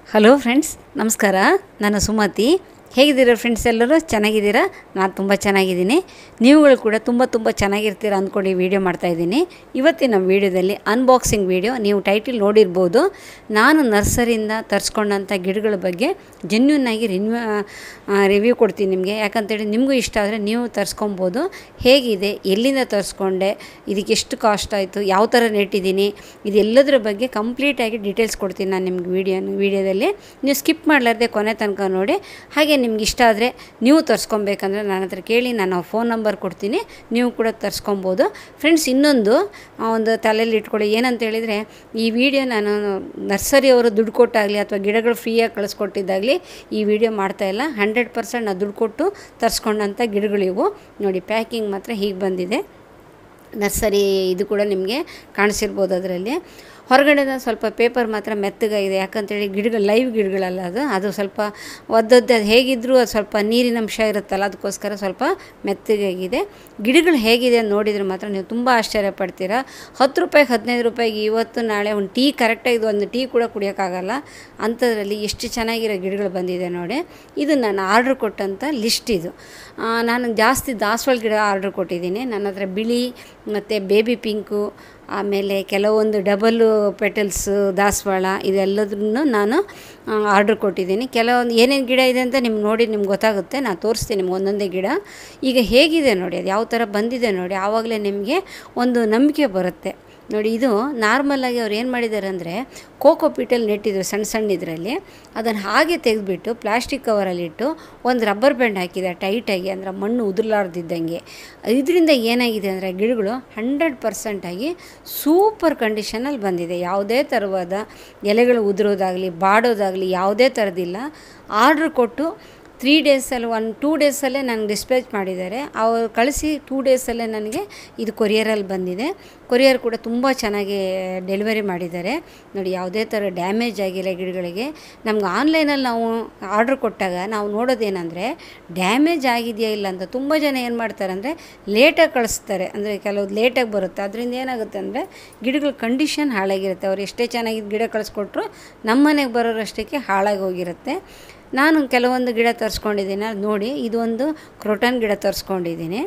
hello friends ನಮಸ್ಕಾರ ನಾನು ಸುಮತಿ ಹೇಗಿದ್ದೀರಾ ಫ್ರೆಂಡ್ಸ್ ಎಲ್ಲರೂ ಚೆನ್ನಾಗಿದ್ದೀರಾ ನಾನು ತುಂಬ ಚೆನ್ನಾಗಿದ್ದೀನಿ ನೀವುಗಳು ಕೂಡ ತುಂಬ ತುಂಬ ಚೆನ್ನಾಗಿರ್ತೀರ ಅಂದ್ಕೊಂಡು ಈ ವಿಡಿಯೋ ಮಾಡ್ತಾಯಿದ್ದೀನಿ ಇವತ್ತಿನ ವಿಡಿಯೋದಲ್ಲಿ ಅನ್ಬಾಕ್ಸಿಂಗ್ ವಿಡಿಯೋ ನೀವು ಟೈಟಿಲ್ ನೋಡಿರ್ಬೋದು ನಾನು ನರ್ಸರಿಯಿಂದ ತರಿಸ್ಕೊಂಡಂಥ ಗಿಡಗಳ ಬಗ್ಗೆ ಜೆನ್ಯೂನ್ನಾಗಿ ರಿನ್ಯೂ ರಿವ್ಯೂ ಕೊಡ್ತೀನಿ ನಿಮಗೆ ಯಾಕಂತೇಳಿ ನಿಮಗೂ ಇಷ್ಟ ಆದರೆ ನೀವು ತರಿಸ್ಕೊಬೋದು ಹೇಗಿದೆ ಎಲ್ಲಿಂದ ತರಿಸ್ಕೊಂಡೆ ಇದಕ್ಕೆ ಎಷ್ಟು ಕಾಸ್ಟ್ ಆಯಿತು ಯಾವ ಥರ ನೆಟ್ಟಿದ್ದೀನಿ ಇದೆಲ್ಲದರ ಬಗ್ಗೆ ಕಂಪ್ಲೀಟಾಗಿ ಡೀಟೇಲ್ಸ್ ಕೊಡ್ತೀನಿ ನಾನು ನಿಮ್ಗೆ ವಿಡಿಯೋ ವಿಡಿಯೋದಲ್ಲಿ ನೀವು ಸ್ಕಿಪ್ ಮಾಡಲಾರ್ದೆ ಕೊನೆ ತನಕ ನೋಡಿ ಹಾಗೆ ನಿಮ್ಗೆ ಇಷ್ಟ ಆದರೆ ನೀವು ತರಿಸ್ಕೊಬೇಕಂದ್ರೆ ನನ್ನ ಹತ್ರ ಕೇಳಿ ನಾನು ಫೋನ್ ನಂಬರ್ ಕೊಡ್ತೀನಿ ನೀವು ಕೂಡ ತರಿಸ್ಕೊಬೋದು ಫ್ರೆಂಡ್ಸ್ ಇನ್ನೊಂದು ಆ, ಒಂದು ತಲೆಯಲ್ಲಿ ಇಟ್ಕೊಳ್ಳಿ ಏನಂತ ಹೇಳಿದರೆ ಈ ವಿಡಿಯೋ ನಾನು ನರ್ಸರಿಯವರು ದುಡ್ಡು ಕೊಟ್ಟಾಗಲಿ ಅಥವಾ ಗಿಡಗಳು ಫ್ರೀಯಾಗಿ ಕಳಿಸ್ಕೊಟ್ಟಿದ್ದಾಗಲಿ ಈ ವಿಡಿಯೋ ಮಾಡ್ತಾಯಿಲ್ಲ ಹಂಡ್ರೆಡ್ ಪರ್ಸೆಂಟ್ ನಾನು ದುಡ್ಡು ಕೊಟ್ಟು ತರಿಸ್ಕೊಂಡಂಥ ಗಿಡಗಳಿವು ನೋಡಿ ಪ್ಯಾಕಿಂಗ್ ಮಾತ್ರ ಹೀಗೆ ಬಂದಿದೆ ನರ್ಸರಿ ಇದು ಕೂಡ ನಿಮಗೆ ಕಾಣಿಸಿರ್ಬೋದು ಅದರಲ್ಲಿ ಹೊರಗಡೆದ ಸ್ವಲ್ಪ ಪೇಪರ್ ಮಾತ್ರ ಮೆತ್ತಗಾಗಿದೆ ಯಾಕಂತೇಳಿ ಗಿಡಗಳು ಲೈವ್ ಗಿಡಗಳಲ್ಲ ಅದು ಅದು ಸ್ವಲ್ಪ ಒದ್ದೊದ್ದೆ ಅದು ಹೇಗಿದ್ದರೂ ಅದು ಸ್ವಲ್ಪ ನೀರಿನ ಅಂಶ ಇರುತ್ತಲ್ಲ ಅದಕ್ಕೋಸ್ಕರ ಸ್ವಲ್ಪ ಮೆತ್ತಗಾಗಿದೆ ಗಿಡಗಳು ಹೇಗಿದೆ ಅಂತ ನೋಡಿದರೆ ಮಾತ್ರ ನೀವು ತುಂಬ ಆಶ್ಚರ್ಯ ಪಡ್ತೀರಾ ಹತ್ತು ರೂಪಾಯಿಗೆ ಹದಿನೈದು ರೂಪಾಯಿಗೆ ಇವತ್ತು ನಾಳೆ ಒಂದು ಟೀ ಕರೆಕ್ಟಾಗಿ ಒಂದು ಟೀ ಕೂಡ ಕುಡಿಯೋಕ್ಕಾಗಲ್ಲ ಅಂಥದ್ರಲ್ಲಿ ಎಷ್ಟು ಚೆನ್ನಾಗಿರೋ ಗಿಡಗಳು ಬಂದಿದೆ ನೋಡಿ ಇದು ನಾನು ಆರ್ಡ್ರ್ ಕೊಟ್ಟಂಥ ಲಿಸ್ಟ್ ಇದು ಆ, ನಾನು ಜಾಸ್ತಿ ದಾಸವಾಳ ಗಿಡ ಆರ್ಡ್ರ್ ಕೊಟ್ಟಿದ್ದೀನಿ ನನ್ನ ಹತ್ರ ಬಿಳಿ ಮತ್ತು ಬೇಬಿ ಪಿಂಕು ಆಮೇಲೆ ಕೆಲವೊಂದು ಡಬಲ್ಲು ಪೆಟಲ್ಸು ದಾಸವಾಳ ಇದೆಲ್ಲದನ್ನು ನಾನು ಆರ್ಡ್ರ್ ಕೊಟ್ಟಿದ್ದೀನಿ ಕೆಲವೊಂದು ಏನೇನು ಗಿಡ ಇದೆ ಅಂತ ನಿಮ್ಗೆ ನೋಡಿ ನಿಮ್ಗೆ ಗೊತ್ತಾಗುತ್ತೆ ನಾನು ತೋರಿಸ್ತೀನಿ ನಿಮ್ಗೆ ಒಂದೊಂದೇ ಗಿಡ ಈಗ ಹೇಗಿದೆ ನೋಡಿ ಅದು ಯಾವ ಥರ ಬಂದಿದೆ ನೋಡಿ ಆವಾಗಲೇ ನಿಮಗೆ ಒಂದು ನಂಬಿಕೆ ಬರುತ್ತೆ ನೋಡಿ ಇದು ನಾರ್ಮಲಾಗಿ ಅವ್ರು ಏನು ಮಾಡಿದ್ದಾರೆ ಅಂದರೆ ಕೋಕೋ ಪೀಟಲ್ಲಿ ನೆಟ್ಟಿದ್ರು ಸಣ್ಣ ಸಣ್ಣ ಇದರಲ್ಲಿ ಅದನ್ನು ಹಾಗೆ ತೆಗೆದುಬಿಟ್ಟು ಪ್ಲಾಸ್ಟಿಕ್ ಕವರಲ್ಲಿಟ್ಟು ಒಂದು ರಬ್ಬರ್ ಬ್ಯಾಂಡ್ ಹಾಕಿದ್ದಾರೆ ಟೈಟಾಗಿ ಅಂದರೆ ಮಣ್ಣು ಉದುರ್ಲಾರ್ದಿದ್ದಂಗೆ ಇದರಿಂದ ಏನಾಗಿದೆ ಅಂದರೆ ಗಿಡಗಳು ಹಂಡ್ರೆಡ್ ಪರ್ಸೆಂಟಾಗಿ ಸೂಪರ್ ಕಂಡೀಷನಲ್ಲಿ ಬಂದಿದೆ ಯಾವುದೇ ಥರವಾದ ಎಲೆಗಳು ಉದುರೋದಾಗಲಿ ಬಾಡೋದಾಗಲಿ ಯಾವುದೇ ಥರದಿಲ್ಲ ಆರ್ಡ್ರ್ ಕೊಟ್ಟು ತ್ರೀ ಡೇಸಲ್ಲಿ ಒನ್ ಟೂ ಡೇಸಲ್ಲೇ ನನಗೆ ಡಿಸ್ಪ್ಯಾಚ್ ಮಾಡಿದ್ದಾರೆ ಅವರು ಕಳಿಸಿ ಟೂ ಡೇಸಲ್ಲೇ ನನಗೆ ಇದು ಕೊರಿಯರಲ್ಲಿ ಬಂದಿದೆ ಕೊರಿಯರ್ ಕೂಡ ತುಂಬ ಚೆನ್ನಾಗಿ ಡೆಲಿವರಿ ಮಾಡಿದ್ದಾರೆ ನೋಡಿ ಯಾವುದೇ ಥರ ಡ್ಯಾಮೇಜ್ ಆಗಿಲ್ಲ ಗಿಡಗಳಿಗೆ ನಮ್ಗೆ ಆನ್ಲೈನಲ್ಲಿ ನಾವು ಆರ್ಡ್ರ್ ಕೊಟ್ಟಾಗ ನಾವು ನೋಡೋದೇನೆಂದರೆ ಡ್ಯಾಮೇಜ್ ಆಗಿದೆಯಾ ಇಲ್ಲ ಅಂತ ತುಂಬ ಜನ ಏನು ಮಾಡ್ತಾರೆ ಅಂದರೆ ಲೇಟಾಗಿ ಕಳಿಸ್ತಾರೆ ಅಂದರೆ ಕೆಲವು ಲೇಟಾಗಿ ಬರುತ್ತೆ ಅದರಿಂದ ಏನಾಗುತ್ತೆ ಅಂದರೆ ಗಿಡಗಳ ಕಂಡೀಷನ್ ಹಾಳಾಗಿರುತ್ತೆ ಅವ್ರು ಎಷ್ಟೇ ಚೆನ್ನಾಗಿದ್ದು ಗಿಡ ಕಳಿಸ್ಕೊಟ್ರು ನಮ್ಮ ಮನೆಗೆ ಬರೋರಷ್ಟಕ್ಕೆ ಹಾಳಾಗಿ ಹೋಗಿರುತ್ತೆ ನಾನು ಕೆಲವೊಂದು ಗಿಡ ತರಿಸ್ಕೊಂಡಿದ್ದೀನಿ ಅದು ನೋಡಿ ಇದೊಂದು ಕ್ರೋಟನ್ ಗಿಡ ತರಿಸ್ಕೊಂಡಿದ್ದೀನಿ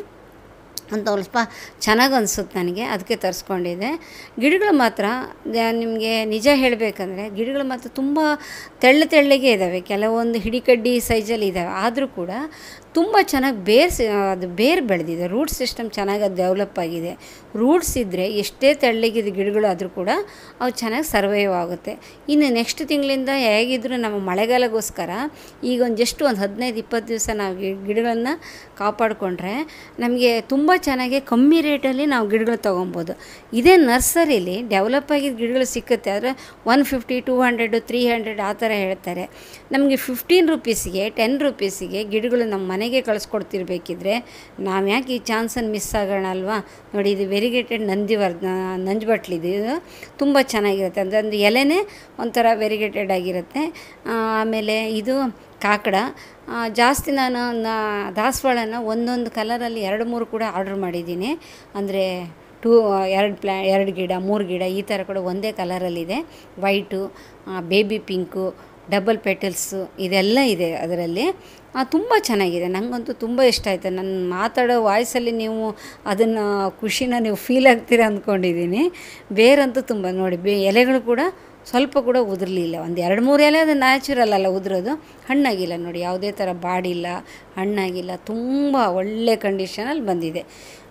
ಅಂತ ಸ್ವಲ್ಪ ಚೆನ್ನಾಗಿ ಅನಿಸುತ್ತೆ ನನಗೆ ಅದಕ್ಕೆ ತರಿಸ್ಕೊಂಡಿದ್ದೆ ಗಿಡಗಳು ಮಾತ್ರ ದ- ನಿಮಗೆ ನಿಜ ಹೇಳಬೇಕಂದ್ರೆ ಗಿಡಗಳು ಮಾತ್ರ ತುಂಬ ತೆಳ್ಳ ತೆಳ್ಳಗೆ ಇದ್ದಾವೆ ಕೆಲವೊಂದು ಹಿಡಿಕಡ್ಡಿ ಸೈಜಲ್ಲಿ ಇದ್ದಾವೆ ಆದರೂ ಕೂಡ ತುಂಬ ಚೆನ್ನಾಗಿ ಬೇರ್ ಸಿ- ಅದು ಬೇರ್ ಬೆಳೆದಿದೆ ರೂಟ್ ಸಿಸ್ಟಮ್ ಚೆನ್ನಾಗಿ ಅದು ಡೆವಲಪ್ ಆಗಿದೆ ರೂಟ್ಸ್ ಇದ್ದರೆ ಎಷ್ಟೇ ತೆಳ್ಳಗಿದ ಗಿಡಗಳು ಆದರೂ ಕೂಡ ಅವು ಚೆನ್ನಾಗಿ ಸರ್ವೈವ್ ಆಗುತ್ತೆ ಇನ್ನು ನೆಕ್ಸ್ಟ್ ತಿಂಗಳಿಂದ ಹೇಗಿದ್ದರೂ ನಮ್ಮ ಮಳೆಗಾಲಗೋಸ್ಕರ ಈಗ ಒಂದು ಜಸ್ಟ್ ಒಂದು ಹದಿನೈದು ಇಪ್ಪತ್ತು ದಿವಸ ನಾವು ಗಿ- ಗಿಡಗಳನ್ನ ಕಾಪಾಡಿಕೊಂಡ್ರೆ ನಮಗೆ ತುಂಬ ಚೆನ್ನಾಗಿ ಕಮ್ಮಿ ರೇಟಲ್ಲಿ ನಾವು ಗಿಡಗಳು ತೊಗೊಬೋದು ಇದೇ ನರ್ಸರಿಲಿ ಡೆವಲಪ್ ಆಗಿದ್ದ ಗಿಡಗಳು ಸಿಕ್ಕುತ್ತೆ ಆದರೆ one fifty two hundred three hundred ಆ ಥರ ಹೇಳ್ತಾರೆ ನಮಗೆ ಫಿಫ್ಟೀನ್ ರುಪೀಸಿಗೆ ಟೆನ್ ರುಪೀಸಿಗೆ ಗಿಡಗಳು ನಮ್ಮ ಮನೆಗೆ ಕಳಿಸ್ಕೊಡ್ತಿರ್ಬೇಕಿದ್ರೆ ನಾವು ಯಾಕೆ ಈ ಚಾನ್ಸನ್ನು ಮಿಸ್ ಆಗೋಣ ಅಲ್ವಾ ನೋಡಿ ಇದು ವೆರಿಗೇಟೆಡ್ ನಂದಿವರ್ಧ ನಂಜುಬಟ್ಲಿದು ಇದು ತುಂಬ ಚೆನ್ನಾಗಿರುತ್ತೆ ಅಂದರೆ ಒಂದು ಎಲೆನೇ ಒಂಥರ ವೆರಿಗೇಟೆಡ್ ಆಗಿರುತ್ತೆ ಆ, ಆಮೇಲೆ ಇದು ಕಾಕಡ ಆ, ಜಾಸ್ತಿ ನಾನು ನಾ- ದಾಸವಾಳನ ಒಂದೊಂದು ಕಲರಲ್ಲಿ ಎರಡು ಮೂರು ಕೂಡ ಆರ್ಡ್ರ್ ಮಾಡಿದ್ದೀನಿ ಅಂದರೆ ಟೂ ಎರಡು ಪ್ಲ್ಯಾ ಎರಡು ಗಿಡ ಮೂರು ಗಿಡ ಈ ಥರ ಕೂಡ ಒಂದೇ ಕಲರಲ್ಲಿದೆ white baby pink double petals ಇದೆಲ್ಲ ಇದೆ ಅದರಲ್ಲಿ ತುಂಬ ಚೆನ್ನಾಗಿದೆ ನನಗಂತೂ ತುಂಬ ಇಷ್ಟ ಆಯಿತು ನನ್ನ ಮಾತಾಡೋ ವಾಯ್ಸಲ್ಲಿ ನೀವು ಅದನ್ನು ಖುಷಿನ ನೀವು ಫೀಲ್ ಆಗ್ತೀರಾ ಅಂದ್ಕೊಂಡಿದ್ದೀನಿ ಬೇರಂತೂ ತುಂಬ ನೋಡಿ ಬೇ ಎಲೆಗಳು ಕೂಡ ಸ್ವಲ್ಪ ಕೂಡ ಉದುರಲಿಲ್ಲ ಒಂದು ಎರಡು ಮೂರು ಎಲೆ ಅದು ನ್ಯಾಚುರಲ್ ಅಲ್ಲ ಉದುರೋದು ಹಣ್ಣಾಗಿಲ್ಲ ನೋಡಿ ಯಾವುದೇ ಥರ ಬಾಡಿಲ್ಲ ಹಣ್ಣಾಗಿಲ್ಲ ತುಂಬ ಒಳ್ಳೆ ಕಂಡೀಷನಲ್ಲಿ ಬಂದಿದೆ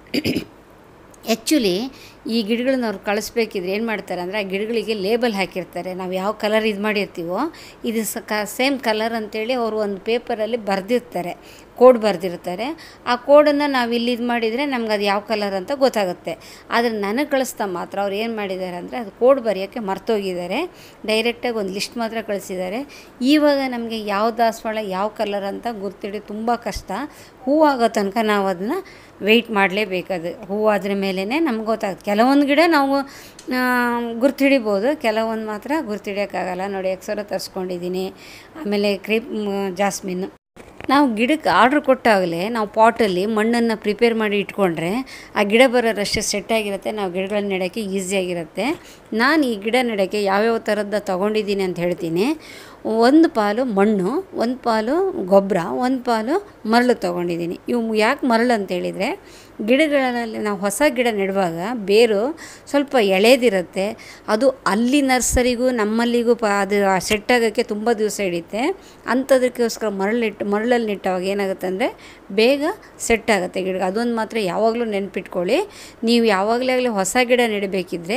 ಆ್ಯಕ್ಚುಲಿ ಈ ಗಿಡಗಳನ್ನ ಅವ್ರು ಕಳಿಸ್ಬೇಕಿದ್ರೆ ಏನು ಮಾಡ್ತಾರೆ ಅಂದರೆ ಆ ಗಿಡಗಳಿಗೆ ಲೇಬಲ್ ಹಾಕಿರ್ತಾರೆ ನಾವು ಯಾವ ಕಲರ್ ಇದು ಮಾಡಿರ್ತೀವೋ ಇದು ಸ ಕ ಸೇಮ್ ಕಲರ್ ಅಂತೇಳಿ ಅವರು ಒಂದು ಪೇಪರಲ್ಲಿ ಬರೆದಿರ್ತಾರೆ ಕೋಡ್ ಬರೆದಿರ್ತಾರೆ ಆ ಕೋಡನ್ನು ನಾವು ಇಲ್ಲಿ ಇದು ಮಾಡಿದರೆ ನಮ್ಗೆ ಅದು ಯಾವ ಕಲರ್ ಅಂತ ಗೊತ್ತಾಗುತ್ತೆ ಆದರೆ ನನಗೆ ಕಳಿಸ್ತಾ ಮಾತ್ರ ಅವ್ರು ಏನು ಮಾಡಿದ್ದಾರೆ ಅಂದರೆ ಅದು ಕೋಡ್ ಬರೆಯೋಕ್ಕೆ ಮರ್ತೋಗಿದ್ದಾರೆ ಡೈರೆಕ್ಟಾಗಿ ಒಂದು ಲಿಸ್ಟ್ ಮಾತ್ರ ಕಳಿಸಿದ್ದಾರೆ ಇವಾಗ ನಮಗೆ ಯಾವ ದಾಸವಾಳ ಯಾವ ಕಲರ್ ಅಂತ ಗುರ್ತಿಡಿ ತುಂಬ ಕಷ್ಟ ಹೂವಾಗೋ ತನಕ ನಾವು ಅದನ್ನು ವೆಯ್ಟ್ ಮಾಡಲೇಬೇಕದು ಹೂವಾದ್ರ ಮೇಲೇ ನಮ್ಗೆ ಗೊತ್ತಾಗುತ್ತೆ ಕೆಲವೊಂದು ಗಿಡ ನಾವು ಗುರ್ತಿಡಿಬೋದು ಕೆಲವೊಂದು ಮಾತ್ರ ಗುರ್ತಿಡಿಯೋಕ್ಕಾಗಲ್ಲ ನೋಡಿ ಎಕ್ಸರ ತರಿಸ್ಕೊಂಡಿದ್ದೀನಿ ಆಮೇಲೆ ಕ್ರೀಪ್ ಜಾಸ್ಮಿನ್ ನಾವು ಗಿಡಕ್ಕೆ ಆರ್ಡ್ರ್ ಕೊಟ್ಟಾಗಲೇ ನಾವು ಪಾಟಲ್ಲಿ ಮಣ್ಣನ್ನು ಪ್ರಿಪೇರ್ ಮಾಡಿ ಇಟ್ಕೊಂಡ್ರೆ ಆ ಗಿಡ ಬರೋರಷ್ಟೇ ಸೆಟ್ ಆಗಿರುತ್ತೆ ನಾವು ಗಿಡಗಳನ್ನ ನೆಡೋಕ್ಕೆ ಈಸಿಯಾಗಿರುತ್ತೆ ನಾನು ಈ ಗಿಡ ನೆಡೋಕ್ಕೆ ಯಾವ್ಯಾವ ಥರದ್ದು ತೊಗೊಂಡಿದ್ದೀನಿ ಅಂತ ಹೇಳ್ತೀನಿ ಒಂದು ಪಾಲು ಮಣ್ಣು ಒಂದು ಪಾಲು ಗೊಬ್ಬರ ಒಂದು ಪಾಲು ಮರಳು ತೊಗೊಂಡಿದ್ದೀನಿ ಇವು ಯಾಕೆ ಮರಳು ಅಂತೇಳಿದರೆ ಗಿಡಗಳಲ್ಲಿ ನಾವು ಹೊಸ ಗಿಡ ನೆಡುವಾಗ ಬೇರು ಸ್ವಲ್ಪ ಎಳೆದಿರುತ್ತೆ ಅದು ಅಲ್ಲಿ ನರ್ಸರಿಗೂ ನಮ್ಮಲ್ಲಿಗೂ ಪ ಅದು ಸೆಟ್ ಆಗೋಕ್ಕೆ ತುಂಬ ದಿವಸ ಹಿಡಿಯುತ್ತೆ ಅಂಥದಕ್ಕೋಸ್ಕರ ಮರಳಿಟ್ಟು ಮರಳಲ್ಲಿ ನೆಟ್ಟವಾಗ ಏನಾಗುತ್ತೆ ಅಂದರೆ ಬೇಗ ಸೆಟ್ ಆಗುತ್ತೆ ಗಿಡ ಅದೊಂದು ಮಾತ್ರ ಯಾವಾಗಲೂ ನೆನ್ಪಿಟ್ಕೊಳ್ಳಿ ನೀವು ಯಾವಾಗಲೇ ಆಗಲಿ ಹೊಸ ಗಿಡ ನೆಡಬೇಕಿದ್ರೆ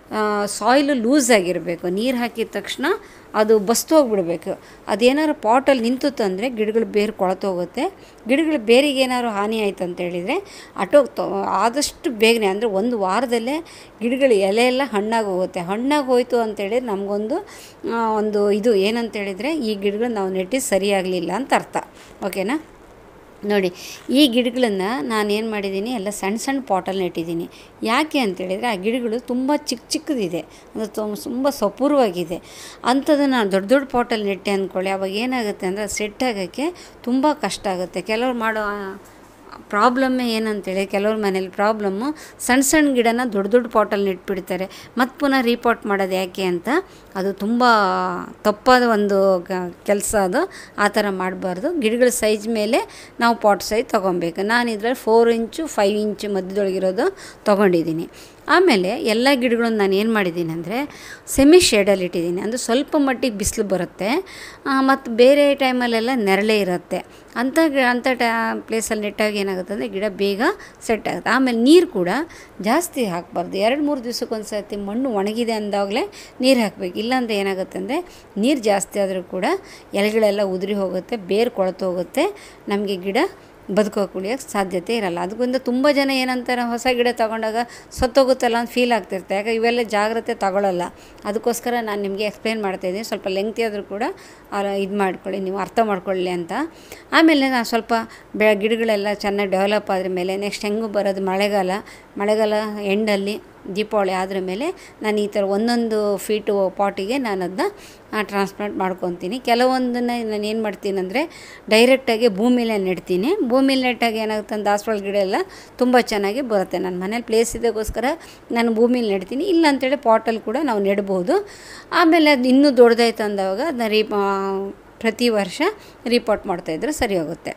ಸಾಯಿಲು ಲೂಸ್ ಆಗಿರಬೇಕು ನೀರು ಹಾಕಿದ ತಕ್ಷಣ ಅದು ಬಸ್ತು ಹೋಗ್ಬಿಡ್ಬೇಕು ಅದೇನಾದ್ರು ಪಾಟಲ್ಲಿ ನಿಂತಿತ್ತು ಅಂದರೆ ಗಿಡಗಳು ಬೇರು ಕೊಳತೋಗುತ್ತೆ ಗಿಡಗಳು ಬೇರಿಗೆ ಏನಾದ್ರು ಹಾನಿ ಆಯ್ತು ಅಂತ ಹೇಳಿದರೆ ಅಟೋ ಆದಷ್ಟು ಬೇಗನೆ ಅಂದರೆ ಒಂದು ವಾರದಲ್ಲೇ ಗಿಡಗಳು ಎಲೆ ಎಲ್ಲ ಹಣ್ಣಾಗಿ ಹೋಗುತ್ತೆ ಹಣ್ಣಾಗಿ ಹೋಯಿತು ಅಂತೇಳಿ ನಮಗೊಂದು ಒಂದು ಇದು ಏನಂತ ಹೇಳಿದರೆ ಈ ಗಿಡಗಳು ನಾವು ನೆಟ್ಟಿದ್ದು ಸರಿಯಾಗಲಿಲ್ಲ ಅಂತ ಅರ್ಥ ಓಕೆನಾ ನೋಡಿ ಈ ಗಿಡಗಳನ್ನು ನಾನು ಏನು ಮಾಡಿದ್ದೀನಿ ಎಲ್ಲ ಸಣ್ಣ ಸಣ್ಣ ಪಾಟಲ್ಲಿ ನೆಟ್ಟಿದ್ದೀನಿ ಯಾಕೆ ಅಂತೇಳಿದರೆ ಆ ಗಿಡಗಳು ತುಂಬ ಚಿಕ್ಕ ಚಿಕ್ಕದಿದೆ ಅಂದರೆ ತುಂಬ ಸಪೂರವಾಗಿದೆ ಅಂಥದ್ದು ನಾನು ದೊಡ್ಡ ದೊಡ್ಡ ಪಾಟಲ್ಲಿ ನೆಟ್ಟೆ ಅಂದ್ಕೊಳ್ಳಿ ಅವಾಗ ಏನಾಗುತ್ತೆ ಅಂದರೆ ಸೆಟ್ ಆಗೋಕ್ಕೆ ತುಂಬ ಕಷ್ಟ ಆಗುತ್ತೆ ಕೆಲವ್ರು ಮಾಡೋ ಪ್ರಾಬ್ಲಮ್ಮೇ ಏನಂತೇಳಿ ಕೆಲವ್ರ ಮನೇಲಿ ಪ್ರಾಬ್ಲಮ್ಮು ಸಣ್ಣ ಸಣ್ಣ ಗಿಡನ ದೊಡ್ಡ ದೊಡ್ಡ ಪಾಟಲ್ಲಿ ನೆಟ್ಬಿಡ್ತಾರೆ ಮತ್ತು ಪುನಃ ರೀಪಾಟ್ ಮಾಡೋದು ಯಾಕೆ ಅಂತ ಅದು ತುಂಬ ತಪ್ಪಾದ ಒಂದು ಕೆಲಸ ಅದು ಆ ಥರ ಮಾಡಬಾರ್ದು ಗಿಡಗಳ ಸೈಜ್ ಮೇಲೆ ನಾವು ಪಾಟ್ ಸೈಜ್ ತೊಗೊಬೇಕು ನಾನು ಇದರಲ್ಲಿ ಫೋರ್ ಇಂಚು ಫೈವ್ ಇಂಚು ಮಧ್ಯದೊಳಗಿರೋದು ತೊಗೊಂಡಿದ್ದೀನಿ ಆಮೇಲೆ ಎಲ್ಲ ಗಿಡಗಳನ್ನು ನಾನು ಏನು ಮಾಡಿದ್ದೀನಿ ಅಂದರೆ ಸೆಮಿ ಶೇಡಲ್ಲಿ ಇಟ್ಟಿದ್ದೀನಿ ಅಂದರೆ ಸ್ವಲ್ಪ ಮಟ್ಟಿಗೆ ಬಿಸಿಲು ಬರುತ್ತೆ ಮತ್ತು ಬೇರೆ ಟೈಮಲ್ಲೆಲ್ಲ ನೆರಳೇ ಇರುತ್ತೆ ಅಂಥ ಗಿ ಅಂಥ ಟೈ ಪ್ಲೇಸಲ್ಲಿ ನೆಟ್ಟಾಗ ಏನಾಗುತ್ತೆ ಅಂದರೆ ಗಿಡ ಬೇಗ ಸೆಟ್ ಆಗುತ್ತೆ ಆಮೇಲೆ ನೀರು ಕೂಡ ಜಾಸ್ತಿ ಹಾಕಬಾರ್ದು ಎರಡು ಮೂರು ದಿವ್ಸಕ್ಕೊಂದು ಸರ್ತಿ ಮಣ್ಣು ಒಣಗಿದೆ ಅಂದಾಗಲೇ ನೀರು ಹಾಕಬೇಕು ಇಲ್ಲಾಂದರೆ ಏನಾಗುತ್ತೆ ಅಂದರೆ ನೀರು ಜಾಸ್ತಿ ಆದರೂ ಕೂಡ ಎಲೆಗಳೆಲ್ಲ ಉದುರಿ ಹೋಗುತ್ತೆ ಬೇರು ಕೊಳೆತು ಹೋಗುತ್ತೆ ನಮಗೆ ಗಿಡ ಬದುಕೋಕೆ ಉಳಿಯೋಕ್ಕೆ ಸಾಧ್ಯತೆ ಇರಲ್ಲ ಅದಕ್ಕಿಂತ ತುಂಬ ಜನ ಏನಂತಾರೆ ಹೊಸ ಗಿಡ ತೊಗೊಂಡಾಗ ಸತ್ತೋಗುತ್ತಲ್ಲ ಅಂತ ಫೀಲ್ ಆಗ್ತಿರುತ್ತೆ ಯಾಕೆ ಇವೆಲ್ಲ ಜಾಗ್ರತೆ ತಗೊಳ್ಳಲ್ಲ ಅದಕ್ಕೋಸ್ಕರ ನಾನು ನಿಮಗೆ ಎಕ್ಸ್ಪ್ಲೇನ್ ಮಾಡ್ತಾಯಿದ್ದೀನಿ ಸ್ವಲ್ಪ ಲೆಂಗ್ತಿ ಆದರೂ ಕೂಡ ಇದು ಮಾಡ್ಕೊಳ್ಳಿ ನೀವು ಅರ್ಥ ಮಾಡ್ಕೊಳ್ಳಿ ಅಂತ ಆಮೇಲೆ ನಾನು ಸ್ವಲ್ಪ ಬೆ ಗಿಡಗಳೆಲ್ಲ ಚೆನ್ನಾಗಿ ಡೆವಲಪ್ ಆದ್ರ ಮೇಲೆ ನೆಕ್ಸ್ಟ್ ಹೆಂಗೂ ಬರೋದು ಮಳೆಗಾಲ ಮಳೆಗಾಲ ಎಂಡಲ್ಲಿ ದೀಪಾವಳಿ ಆದ್ರ ಮೇಲೆ ನಾನು ಈ ಥರ ಒಂದೊಂದು ಫೀಟು ಪಾಟಿಗೆ ನಾನು ಅದನ್ನ ಟ್ರಾನ್ಸ್ಪ್ಲಾಂಟ್ ಮಾಡ್ಕೊತೀನಿ ಕೆಲವೊಂದನ್ನು ನಾನು ಏನು ಮಾಡ್ತೀನಿ ಅಂದರೆ ಡೈರೆಕ್ಟಾಗಿ ಭೂಮಿಲೇ ನೆಡ್ತೀನಿ ಭೂಮಿಲಿ ನೆಟ್ಟಾಗ ಏನಾಗುತ್ತೆ ಅಂದ್ರೆ ದಾಸವಾಳ ಗಿಡ ಎಲ್ಲ ತುಂಬ ಚೆನ್ನಾಗಿ ಬರುತ್ತೆ ನನ್ನ ಮನೇಲಿ ಪ್ಲೇಸ್ ಇದಕ್ಕೋಸ್ಕರ ನಾನು ಭೂಮಿಲಿ ನೆಡ್ತೀನಿ ಇಲ್ಲ ಅಂತೇಳಿ ಪಾಟಲ್ಲಿ ಕೂಡ ನಾವು ನೆಡ್ಬೋದು ಆಮೇಲೆ ಅದು ಇನ್ನೂ ದೊಡ್ಡದಾಯ್ತು ಅಂದಾಗ ಅದನ್ನ ರೀ ಪ್ರತಿ ವರ್ಷ ರಿಪೋರ್ಟ್ ಮಾಡ್ತಾಯಿದ್ರೆ ಸರಿ ಹೋಗುತ್ತೆ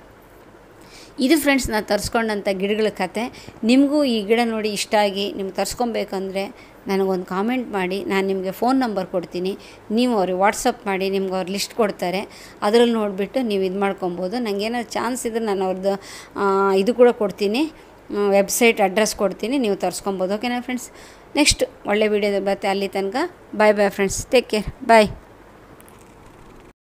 ಇದು ಫ್ರೆಂಡ್ಸ್ ನಾನು ತರಿಸ್ಕೊಂಡಂಥ ಗಿಡಗಳ ಕತೆ ನಿಮಗೂ ಈ ಗಿಡ ನೋಡಿ ಇಷ್ಟ ಆಗಿ ನಿಮ್ಗೆ ತರಿಸ್ಕೊಬೇಕಂದ್ರೆ ನನಗೊಂದು ಕಾಮೆಂಟ್ ಮಾಡಿ ನಾನು ನಿಮಗೆ ಫೋನ್ ನಂಬರ್ ಕೊಡ್ತೀನಿ ನೀವು ಅವ್ರಿಗೆ ವಾಟ್ಸಪ್ ಮಾಡಿ ನಿಮ್ಗೆ ಅವ್ರು ಲಿಸ್ಟ್ ಕೊಡ್ತಾರೆ ಅದರಲ್ಲಿ ನೋಡಿಬಿಟ್ಟು ನೀವು ಇದು ಮಾಡ್ಕೊಬೋದು ನನಗೆ ಏನಾದ್ರು ಚಾನ್ಸ್ ಇದ್ದರೆ ನಾನು ಅವ್ರದ್ದು ಇದು ಕೂಡ ಕೊಡ್ತೀನಿ ವೆಬ್ಸೈಟ್ ಅಡ್ರೆಸ್ ಕೊಡ್ತೀನಿ ನೀವು ತರಿಸ್ಕೊಬೋದು ಓಕೆನಾ ಫ್ರೆಂಡ್ಸ್ ನೆಕ್ಸ್ಟ್ ಒಳ್ಳೆ ವೀಡಿಯೋದ ಬರುತ್ತೆ ಅಲ್ಲಿ ತನಕ bye bye friends take care ಬಾಯ್